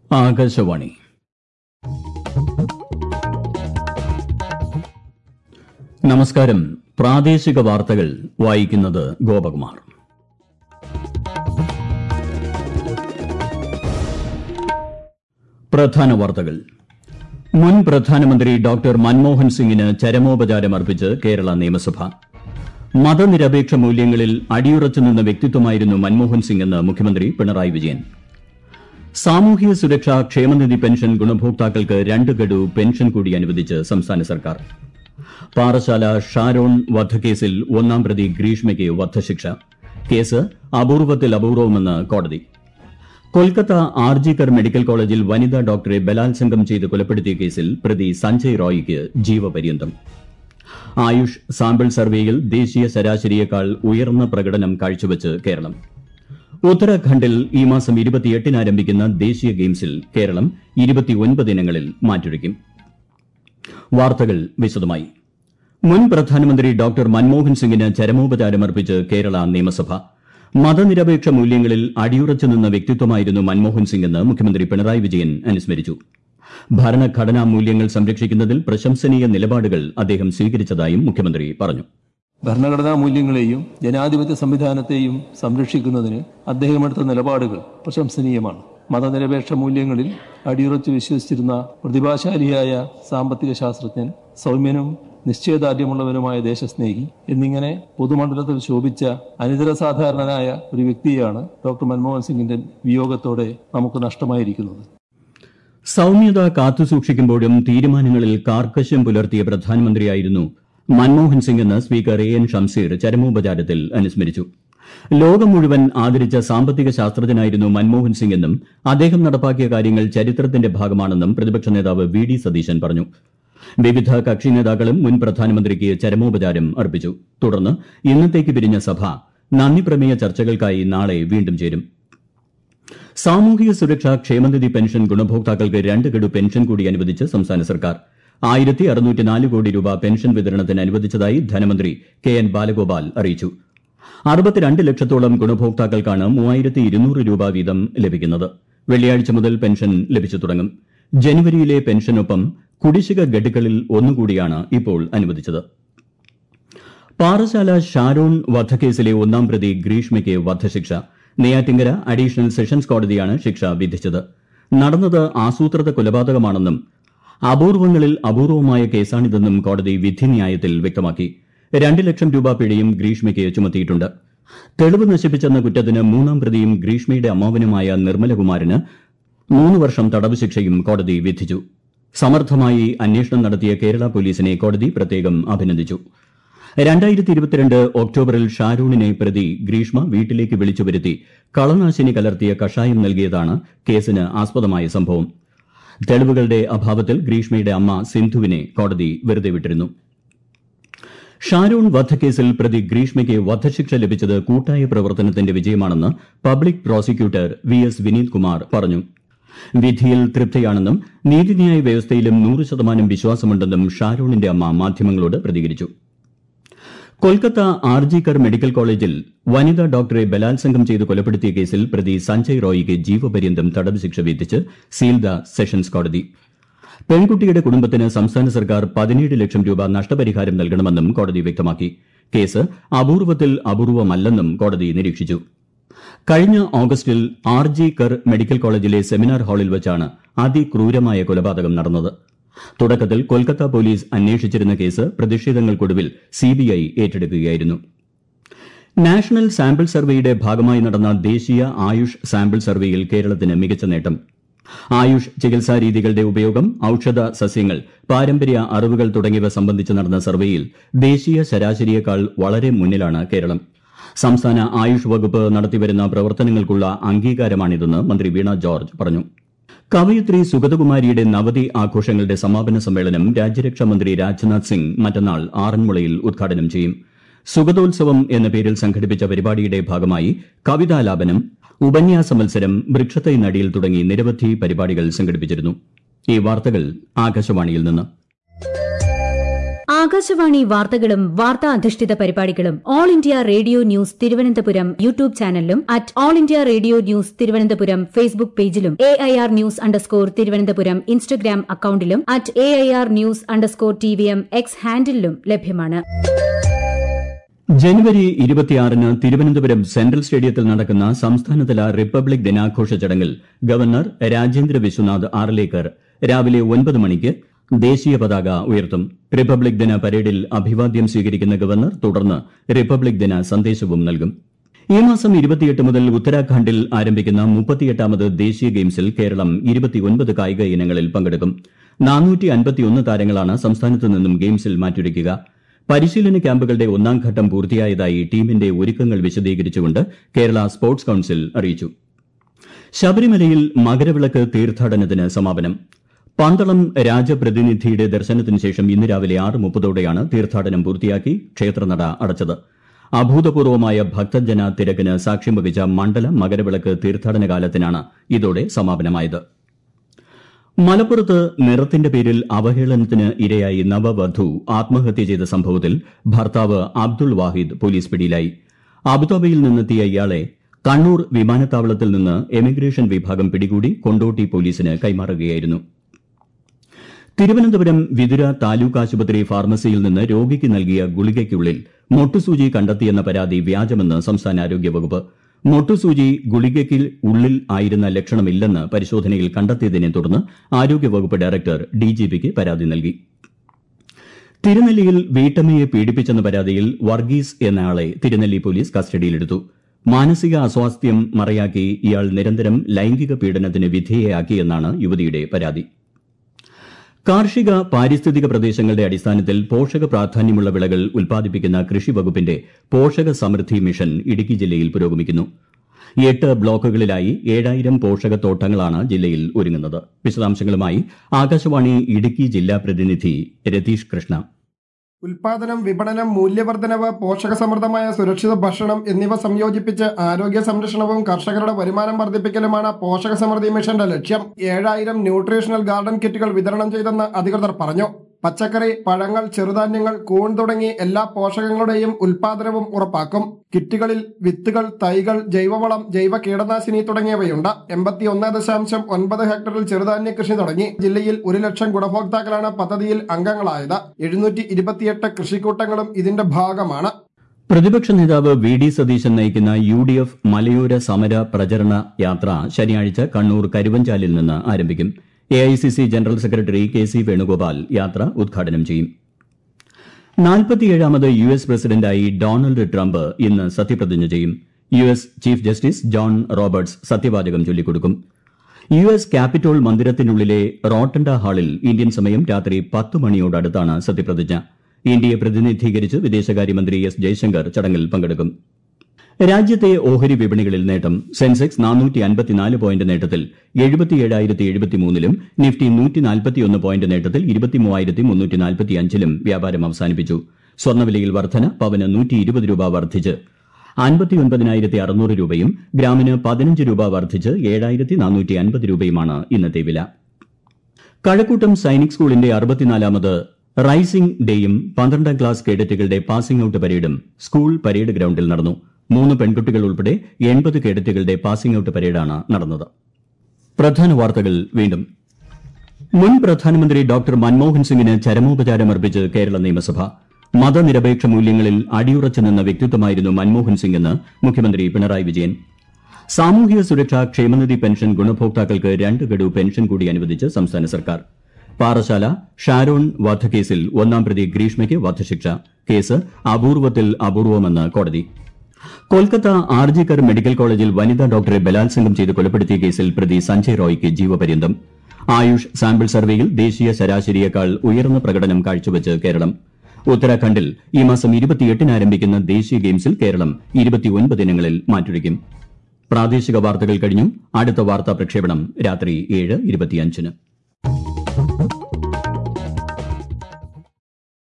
ആകാശവാണി നമസ്കാരം പ്രാദേശിക വാർത്തകൾ വായിക്കുന്നത് ഗോപകുമാർ പ്രധാന വാർത്തകൾ മുൻ പ്രധാനമന്ത്രി ഡോക്ടർ മൻമോഹൻ സിംഗിന് ചരമോപചാരം അർപ്പിച്ച് കേരള നിയമസഭ മതനിരപേക്ഷ മൂല്യങ്ങളിൽ അടിയുറച്ചു നിന്ന വ്യക്തിത്വമായിരുന്നു മൻമോഹൻ സിംഗ് എന്ന് മുഖ്യമന്ത്രി പിണറായി വിജയൻ സാമൂഹ്യ സുരക്ഷാ ക്ഷേമനിധി പെൻഷൻ ഗുണഭോക്താക്കൾക്ക് രണ്ട് ഗഡു പെൻഷൻ കൂടി അനുവദിച്ച് സംസ്ഥാന സർക്കാർ പാറശാല ഷാരോൺ വധക്കേസിൽ ഒന്നാം പ്രതി ഗ്രീഷ്മയ്ക്ക് വധശിക്ഷ കേസ് അപൂർവത്തിൽ അപൂർവമെന്ന് കോടതി കൊൽക്കത്ത ആർജിക്കർ മെഡിക്കൽ കോളേജിൽ വനിതാ ഡോക്ടറെ ബലാത്സംഗം ചെയ്ത് കൊലപ്പെടുത്തിയ കേസിൽ പ്രതി സഞ്ജയ് റോയിക്ക് ജീവപര്യന്തം ആയുഷ് സാമ്പിൾ സർവേയിൽ ദേശീയ ശരാശരിയേക്കാൾ ഉയർന്ന പ്രകടനം കാഴ്ചവച്ച് കേരളം ഉത്തരാഖണ്ഡിൽ ഈ മാസം ഇരുപത്തിയെട്ടിന് ആരംഭിക്കുന്ന ദേശീയ ഗെയിംസിൽ കേരളം ഇരുപത്തിയൊൻപത് ഇനങ്ങളിൽ മാറ്റൊരുക്കും വാർത്തകൾ വിശദമായി മുൻ പ്രധാനമന്ത്രി ഡോക്ടർ മൻമോഹൻ സിംഗിന് ചരമോപചാരമർപ്പിച്ച് കേരള നിയമസഭ മതനിരപേക്ഷ മൂല്യങ്ങളിൽ അടിയുറച്ചു നിന്ന വ്യക്തിത്വമായിരുന്നു മൻമോഹൻ സിംഗ് എന്ന് മുഖ്യമന്ത്രി പിണറായി വിജയൻ അനുസ്മരിച്ചു ഭരണഘടനാ മൂല്യങ്ങൾ സംരക്ഷിക്കുന്നതിൽ പ്രശംസനീയ നിലപാടുകൾ അദ്ദേഹം സ്വീകരിച്ചതായും മുഖ്യമന്ത്രി പറഞ്ഞു ഭരണഘടനാ മൂല്യങ്ങളെയും ജനാധിപത്യ സംവിധാനത്തെയും സംരക്ഷിക്കുന്നതിന് അദ്ദേഹം എടുത്ത നിലപാടുകൾ പ്രശംസനീയമാണ് മതനിരപേക്ഷ മൂല്യങ്ങളിൽ അടിയുറച്ചു വിശ്വസിച്ചിരുന്ന പ്രതിഭാശാലിയായ സാമ്പത്തിക ശാസ്ത്രജ്ഞൻ സൗമ്യനും നിശ്ചയദാർഢ്യമുള്ളവനുമായ ദേശസ്നേഹി എന്നിങ്ങനെ പൊതുമണ്ഡലത്തിൽ ശോഭിച്ച അനിതര സാധാരണനായ ഒരു വ്യക്തിയാണ് ഡോക്ടർ മൻമോഹൻ സിംഗിന്റെ വിയോഗത്തോടെ നമുക്ക് നഷ്ടമായിരിക്കുന്നത് സൌമ്യത കാത്തുസൂക്ഷിക്കുമ്പോഴും തീരുമാനങ്ങളിൽ കാർക്കശ്യം പുലർത്തിയ പ്രധാനമന്ത്രിയായിരുന്നു മൻമോഹൻ സിംഗ് എന്ന് സ്പീക്കർ എ എൻ ഷംസീർ ചരമോപചാരത്തിൽ അനുസ്മരിച്ചു ലോകം മുഴുവൻ ആദരിച്ച സാമ്പത്തിക ശാസ്ത്രജ്ഞനായിരുന്നു മൻമോഹൻ സിംഗ് എന്നും അദ്ദേഹം നടപ്പാക്കിയ കാര്യങ്ങൾ ചരിത്രത്തിന്റെ ഭാഗമാണെന്നും പ്രതിപക്ഷ നേതാവ് വി ഡി സതീശൻ പറഞ്ഞു വിവിധ കക്ഷി നേതാക്കളും മുൻ പ്രധാനമന്ത്രിക്ക് ചരമോപചാരം അർപ്പിച്ചു തുടർന്ന് ഇന്നത്തേക്ക് പിരിഞ്ഞ സഭ നന്ദി പ്രമേയ ചർച്ചകൾക്കായി നാളെ വീണ്ടും ചേരും സാമൂഹിക സുരക്ഷാ ക്ഷേമനിധി പെൻഷൻ ഗുണഭോക്താക്കൾക്ക് രണ്ട് ഗഡു പെൻഷൻ കൂടി അനുവദിച്ച് സംസ്ഥാന സർക്കാർ ആയിരത്തി അറുന്നൂറ്റിനാല് കോടി രൂപ പെൻഷൻ വിതരണത്തിന് അനുവദിച്ചതായി ധനമന്ത്രി കെ എൻ ബാലഗോപാൽ അറിയിച്ചു അറുപത്തിരണ്ട് ലക്ഷത്തോളം ഗുണഭോക്താക്കൾക്കാണ് മൂവായിരത്തി ഇരുന്നൂറ് രൂപ വീതം ലഭിക്കുന്നത് വെള്ളിയാഴ്ച മുതൽ പെൻഷൻ ലഭിച്ചു തുടങ്ങും ജനുവരിയിലെ പെൻഷനൊപ്പം കുടിശ്ശിക ഗഡുക്കളിൽ ഒന്നുകൂടിയാണ് ഇപ്പോൾ അനുവദിച്ചത് പാറശാല ഷാരോൺ വധക്കേസിലെ ഒന്നാം പ്രതി ഗ്രീഷ്മയ്ക്ക് വധശിക്ഷ നെയ്യാറ്റിങ്കര അഡീഷണൽ സെഷൻസ് കോടതിയാണ് ശിക്ഷ വിധിച്ചത് നടന്നത് ആസൂത്രിത കൊലപാതകമാണെന്നും അപൂർവങ്ങളിൽ അപൂർവമായ കേസാണിതെന്നും കോടതി വിധിന്യായത്തിൽ വ്യക്തമാക്കി രണ്ട് ലക്ഷം രൂപ പിഴയും ഗ്രീഷ്മയ്ക്ക് ചുമത്തിയിട്ടുണ്ട് തെളിവ് നശിപ്പിച്ചെന്ന കുറ്റത്തിന് മൂന്നാം പ്രതിയും ഗ്രീഷ്മയുടെ അമ്മാവനുമായ നിർമ്മലകുമാരന് മൂന്ന് വർഷം തടവ് ശിക്ഷയും കോടതി വിധിച്ചു സമർത്ഥമായി അന്വേഷണം നടത്തിയ കേരള പോലീസിനെ കോടതി പ്രത്യേകം അഭിനന്ദിച്ചു രണ്ടായിരത്തി ഇരുപത്തിരണ്ട് ഒക്ടോബറിൽ ഷാരൂണിനെ പ്രതി ഗ്രീഷ്മ വീട്ടിലേക്ക് വിളിച്ചു വരുത്തി കളനാശിനി കലർത്തിയ കഷായം നൽകിയതാണ് കേസിന് ആസ്പദമായ സംഭവം തെളിവുകളുടെ അഭാവത്തിൽ ഗ്രീഷ്മയുടെ അമ്മ സിന്ധുവിനെ കോടതി വെറുതെ വിട്ടിരുന്നു ഷാരൂൺ വധക്കേസിൽ പ്രതി ഗ്രീഷ്മയ്ക്ക് വധശിക്ഷ ലഭിച്ചത് കൂട്ടായ പ്രവർത്തനത്തിന്റെ വിജയമാണെന്ന് public prosecutor V S Vineeth Kumar പറഞ്ഞു വിധിയിൽ തൃപ്തിയാണെന്നും നീതിന്യായ വ്യവസ്ഥയിലും നൂറ് ശതമാനം വിശ്വാസമുണ്ടെന്നും ഷാരൂണിന്റെ അമ്മ മാധ്യമങ്ങളോട് പ്രതികരിച്ചു കൊൽക്കത്ത ആർജിക്കർ മെഡിക്കൽ കോളേജിൽ വനിതാ ഡോക്ടറെ ബലാത്സംഗം ചെയ്ത് കൊലപ്പെടുത്തിയ കേസിൽ പ്രതി സഞ്ജയ് റോയിക്ക് ജീവപര്യന്തം തടവ് ശിക്ഷ വിധിച്ച് സീൽദ സെഷൻസ് കോടതി പെൺകുട്ടിയുടെ കുടുംബത്തിന് സംസ്ഥാന സർക്കാർ പതിനേഴ് ലക്ഷം രൂപ നഷ്ടപരിഹാരം നൽകണമെന്നും കോടതി വ്യക്തമാക്കി കേസ് അപൂർവത്തിൽ അപൂർവമല്ലെന്നും കോടതി നിരീക്ഷിച്ചു കഴിഞ്ഞ ഓഗസ്റ്റിൽ ആർ ജി കർ മെഡിക്കൽ കോളേജിലെ സെമിനാർ ഹാളിൽ വെച്ചാണ് അതിക്രൂരമായ കൊലപാതകം നടന്നത് തുടക്കത്തിൽ കൊൽക്കത്ത പോലീസ് അന്വേഷിച്ചിരുന്ന കേസ് പ്രതിഷേധങ്ങൾക്കൊടുവിൽ സിബിഐ ഏറ്റെടുക്കുകയായിരുന്നു നാഷണൽ സാമ്പിൾ സർവേയുടെ ഭാഗമായി നടന്ന ദേശീയ ആയുഷ് സാമ്പിൾ സർവേയിൽ കേരളത്തിന് മികച്ച നേട്ടം ആയുഷ് ചികിത്സാ രീതികളുടെ ഉപയോഗം ഔഷധ സസ്യങ്ങൾ പാരമ്പര്യ അറിവുകൾ തുടങ്ങിയവ സംബന്ധിച്ച് നടന്ന സർവേയിൽ ദേശീയ ശരാശരിയേക്കാൾ വളരെ മുന്നിലാണ് കേരളം സംസ്ഥാന ആയുഷ് വകുപ്പ് നടത്തിവരുന്ന പ്രവർത്തനങ്ങൾക്കുള്ള അംഗീകാരമാണിതെന്ന് മന്ത്രി വീണ ജോർജ് പറഞ്ഞു കവയിത്രി സുഗതകുമാരിയുടെ നവതി ആഘോഷങ്ങളുടെ സമാപന സമ്മേളനം രാജ്യരക്ഷാ മന്ത്രി രാജ്നാഥ് സിംഗ് മറ്റന്നാൾ ആറന്മുളയിൽ ഉദ്ഘാടനം ചെയ്യും സുഗതോത്സവം എന്ന പേരിൽ സംഘടിപ്പിച്ച പരിപാടിയുടെ ഭാഗമായി കവിതാലാപനം ഉപന്യാസ മത്സരം വൃക്ഷത്തൈ നടിയിൽ തുടങ്ങി നിരവധി പരിപാടികൾ സംഘടിപ്പിച്ചിരുന്നു ഈ വാർത്തകൾ ആകാശവാണിയിൽ നിന്ന് ആകാശവാണി വാർത്തകളും വാർത്താ അധിഷ്ഠിത പരിപാടികളും All India Radio news Thiruvananthapuram YouTube ചാനലിലും at All India Radio news Thiruvananthapuram Facebook പേജിലും A I R news underscore Thiruvananthapuram Instagram അക്കൌണ്ടിലും at A I R news underscore T V M X ഹാൻഡിലും ലഭ്യമാണ് ജനുവരി ഇരുപത്തിയാറിന് തിരുവനന്തപുരം സെൻട്രൽ സ്റ്റേഡിയത്തിൽ നടക്കുന്ന സംസ്ഥാനതല റിപ്പബ്ലിക് ദിനാഘോഷ ചടങ്ങിൽ ഗവർണർ രാജേന്ദ്ര വിശ്വനാഥ് ആർലേക്കർ രാവിലെ ഒൻപത് മണിക്ക് ദേശീയ പതാക ഉയർത്തും റിപ്പബ്ലിക് ദിന പരേഡിൽ അഭിവാദ്യം സ്വീകരിക്കുന്ന ഗവർണർ തുടർന്ന് റിപ്പബ്ലിക് ദിന സന്ദേശവും നൽകും ഈ മാസം ഇരുപത്തിയെട്ട് മുതൽ ഉത്തരാഖണ്ഡിൽ ആരംഭിക്കുന്ന മുപ്പത്തിയെട്ടാമത് ദേശീയ ഗെയിംസിൽ കേരളം ഇരുപത്തിയൊൻപത് കായിക ഇനങ്ങളിൽ പങ്കെടുക്കും നാനൂറ്റി അൻപത്തിയൊന്ന് താരങ്ങളാണ് സംസ്ഥാനത്ത് നിന്നും ഗെയിംസിൽ മാറ്റുരയ്ക്കുക പരിശീലന ക്യാമ്പുകളുടെ ഒന്നാം ഘട്ടം പൂർത്തിയായതായി ടീമിന്റെ ഒരുക്കങ്ങൾ വിശദീകരിച്ചുകൊണ്ട് കേരള സ്പോർട്സ് കൌൺസിൽ അറിയിച്ചു ശബരിമലയിൽ മകരവിളക്ക് തീർത്ഥാടനത്തിന് സമാപനം പന്തളം രാജപ്രതിനിധിയുടെ ദർശനത്തിന് ശേഷം ഇന്ന് രാവിലെ ആറ് മുപ്പതോടെയാണ് തീർത്ഥാടനം പൂർത്തിയാക്കി ക്ഷേത്രനട അടച്ചത് അഭൂതപൂർവമായ ഭക്തജന തിരക്കിന് സാക്ഷ്യം വഹിച്ച മണ്ഡല മകരവിളക്ക് തീർത്ഥാടന കാലത്തിനാണ് ഇതോടെ സമാപനമായത് മലപ്പുറത്ത് നിറത്തിന്റെ പേരിൽ അവഹേളനത്തിന് ഇരയായി നവവധു ആത്മഹത്യ ചെയ്ത സംഭവത്തിൽ ഭർത്താവ് അബ്ദുൾ വാഹിദ് പോലീസ് പിടിയിലായി അബുദാബിയിൽ നിന്നെത്തിയ ഇയാളെ കണ്ണൂർ വിമാനത്താവളത്തിൽ നിന്ന് എമിഗ്രേഷൻ വിഭാഗം പിടികൂടി കൊണ്ടോട്ടി പോലീസിന് കൈമാറുകയായിരുന്നു തിരുവനന്തപുരം വിതുര താലൂക്ക് ആശുപത്രി ഫാർമസിയിൽ നിന്ന് രോഗിക്ക് നൽകിയ ഗുളികയ്ക്കുള്ളിൽ മൊട്ടുസൂചി കണ്ടെത്തിയെന്ന പരാതി വ്യാജമെന്ന് സംസ്ഥാന ആരോഗ്യവകുപ്പ് മൊട്ടുസൂചി ഗുളികയ്ക്ക് ഉള്ളിൽ ആയിരുന്ന ലക്ഷണമില്ലെന്ന് പരിശോധനയിൽ കണ്ടെത്തിയതിനെ തുടർന്ന് ആരോഗ്യവകുപ്പ് ഡയറക്ടർ ഡിജിപിക്ക് പരാതി നൽകി തിരുനെല്ലിയിൽ വീട്ടമ്മയെ പീഡിപ്പിച്ചെന്ന പരാതിയിൽ വർഗീസ് എന്നയാളെ തിരുനെല്ലി പോലീസ് കസ്റ്റഡിയിലെടുത്തു മാനസിക അസ്വാസ്ഥ്യം മറയാക്കി ഇയാൾ നിരന്തരം ലൈംഗിക പീഡനത്തിന് വിധേയയാക്കിയെന്നാണ് യുവതിയുടെ പരാതി കാർഷിക പാരിസ്ഥിതിക പ്രദേശങ്ങളുടെ അടിസ്ഥാനത്തിൽ പോഷക പ്രാധാന്യമുള്ള വിളകൾ ഉൽപ്പാദിപ്പിക്കുന്ന കൃഷി വകുപ്പിന്റെ പോഷക സമൃദ്ധി മിഷൻ ഇടുക്കി ജില്ലയിൽ പുരോഗമിക്കുന്നു എട്ട് ബ്ലോക്കുകളിലായി ഏഴായിരം പോഷകത്തോട്ടങ്ങളാണ് ജില്ലയിൽ ഒരുങ്ങുന്നത് വിശദാംശങ്ങളുമായി ആകാശവാണി ഇടുക്കി ജില്ലാ പ്രതിനിധി രതീഷ് കൃഷ്ണ ഉൽപാദനം വിപണനം മൂല്യവർദ്ധനവ് പോഷകസമൃദ്ധമായ സുരക്ഷിത ഭക്ഷണം എന്നിവ സംയോജിപ്പിച്ച് ആരോഗ്യ സംരക്ഷണവും കർഷകരുടെ വരുമാനം വർദ്ധിപ്പിക്കലുമാണ് പോഷക സമൃദ്ധി മിഷന്റെ ലക്ഷ്യം ഏഴായിരം ന്യൂട്രീഷണൽ ഗാർഡൻ കിറ്റുകൾ വിതരണം ചെയ്തെന്ന് അധികൃതർ പറഞ്ഞു പച്ചക്കറി പഴങ്ങൾ ചെറുധാന്യങ്ങൾ കൂൺ തുടങ്ങി എല്ലാ പോഷകങ്ങളുടെയും ഉൽപാദനവും ഉറപ്പാക്കും കിറ്റുകളിൽ വിത്തുകൾ തൈകൾ ജൈവവളം ജൈവ കീടനാശിനി തുടങ്ങിയവയുണ്ട് എൺപത്തി ഒന്ന് ദശാംശം ഒൻപത് ഹെക്ടറിൽ ചെറുധാന്യ കൃഷി തുടങ്ങി ജില്ലയിൽ ഒരു ലക്ഷം ഗുണഭോക്താക്കളാണ് പദ്ധതിയിൽ അംഗങ്ങളായത് എഴുന്നൂറ്റി ഇരുപത്തിയെട്ട് കൃഷിക്കൂട്ടങ്ങളും ഇതിന്റെ ഭാഗമാണ് പ്രതിപക്ഷ നേതാവ് വി ഡി സതീശൻ നയിക്കുന്ന യു ഡി എഫ് മലയോര സമര പ്രചരണ യാത്ര ശനിയാഴ്ച കണ്ണൂർ കരുവഞ്ചാലിൽ നിന്ന് ആരംഭിക്കും A I C C general secretary K C Venugopal യാത്ര ഉദ്ഘാടനം ചെയ്യും നാൽപ്പത്തിയേഴാമത് യു എസ് പ്രസിഡന്റായി ഡൊണാൾഡ് ട്രംപ് ഇന്ന് സത്യപ്രതിജ്ഞ ചെയ്യും U S chief justice John Roberts സത്യവാചകം ചൊല്ലിക്കൊടുക്കും യു എസ് ക്യാപിറ്റോൾ മന്ദിരത്തിനുള്ളിലെ റോട്ടണ്ട ഹാളിൽ ഇന്ത്യൻ സമയം രാത്രി പത്ത് മണിയോടടുത്താണ് സത്യപ്രതിജ്ഞ ഇന്ത്യയെ പ്രതിനിധീകരിച്ച് വിദേശകാര്യമന്ത്രി എസ് ജയശങ്കർ ചടങ്ങിൽ പങ്കെടുക്കും രാജ്യത്തെ ഓഹരി വിപണികളിൽ നേട്ടം സെൻസെക്സ് നാനൂറ്റി അൻപത്തിനാല് പോയിന്റ് നേട്ടത്തിൽ എഴുപത്തിയേഴായിരത്തി എഴുപത്തിമൂന്നിലും നിഫ്റ്റി നൂറ്റി നാൽപ്പത്തിയൊന്ന് പോയിന്റ് നേട്ടത്തിൽ ഇരുപത്തിമൂവായിരത്തി മുന്നൂറ്റി നാൽപ്പത്തിയഞ്ചിലും വ്യാപാരം അവസാനിപ്പിച്ചു സ്വർണ്ണവിലയിൽ വർധന പവന് നൂറ്റി ഇരുപത് രൂപ വർദ്ധിച്ച് അൻപത്തിയൊൻപതിനായിരത്തി അറുന്നൂറ് രൂപയും ഗ്രാമിന് പതിനഞ്ച് രൂപ വർദ്ധിച്ച് ഏഴായിരത്തി നാനൂറ്റി അൻപത് രൂപയുമാണ് ഇന്നത്തെ വില കഴക്കൂട്ടം സൈനിക് സ്കൂളിന്റെ അറുപത്തിനാലാമത് റൈസിംഗ് ഡേയും പന്ത്രണ്ടാം ക്ലാസ് കേഡറ്റുകളുടെ പാസിംഗ് ഔട്ട് പരേഡും സ്കൂൾ പരേഡ് ഗ്രൌണ്ടിൽ നടന്നു മൂന്ന് പെൺകുട്ടികൾ ഉൾപ്പെടെ എൺപത് കേഡറ്റുകളുടെ പാസിംഗ് ഔട്ട് പരേഡാണ് നടന്നത് പ്രധാന വാർത്തകൾ വീണ്ടും മുൻ പ്രധാനമന്ത്രി ഡോക്ടർ മൻമോഹൻ സിംഗിന് ചരമോപചാരമർപ്പിച്ച് കേരള നിയമസഭ മതനിരപേക്ഷ മൂല്യങ്ങളിൽ അടിയുറച്ചു നിന്ന വ്യക്തിത്വമായിരുന്നു മൻമോഹൻ സിംഗ് എന്ന് മുഖ്യമന്ത്രി പിണറായി വിജയൻ സാമൂഹിക സുരക്ഷാ ക്ഷേമനിധി പെൻഷൻ ഗുണഭോക്താക്കൾക്ക് രണ്ട് ഗഡു പെൻഷൻ കൂടി അനുവദിച്ച് സംസ്ഥാന സർക്കാർ പാറശാല ഷാരോൺ വധക്കേസിൽ ഒന്നാം പ്രതി ഗ്രീഷ്മയ്ക്ക് വധശിക്ഷ കേസ് അപൂർവത്തിൽ അപൂർവമെന്ന് കോടതി കൊൽക്കത്ത ആർജിക്കർ മെഡിക്കൽ കോളേജിൽ വനിതാ ഡോക്ടറെ ബലാത്സംഗം ചെയ്ത് കൊലപ്പെടുത്തിയ കേസിൽ പ്രതി സഞ്ജയ് റോയ്ക്ക് ജീവപര്യന്തം ആയുഷ് സാമ്പിൾ സർവേയിൽ ദേശീയ ശരാശരിയേക്കാൾ ഉയർന്ന പ്രകടനം കാഴ്ചവെച്ച് കേരളം ഉത്തരാഖണ്ഡിൽ ഈ മാസം ഇരുപത്തിയെട്ടിന് ആരംഭിക്കുന്ന ദേശീയ ഗെയിംസിൽ കേരളം ഇരുപത്തിയൊൻപത് ഇനങ്ങളിൽ മാറ്റുരയ്ക്കും പ്രാദേശിക വാർത്തകൾ കഴിഞ്ഞു അടുത്ത വാർത്താ പ്രക്ഷേപണം രാത്രി ഏഴ് ഇരുപത്തിയഞ്ചിന്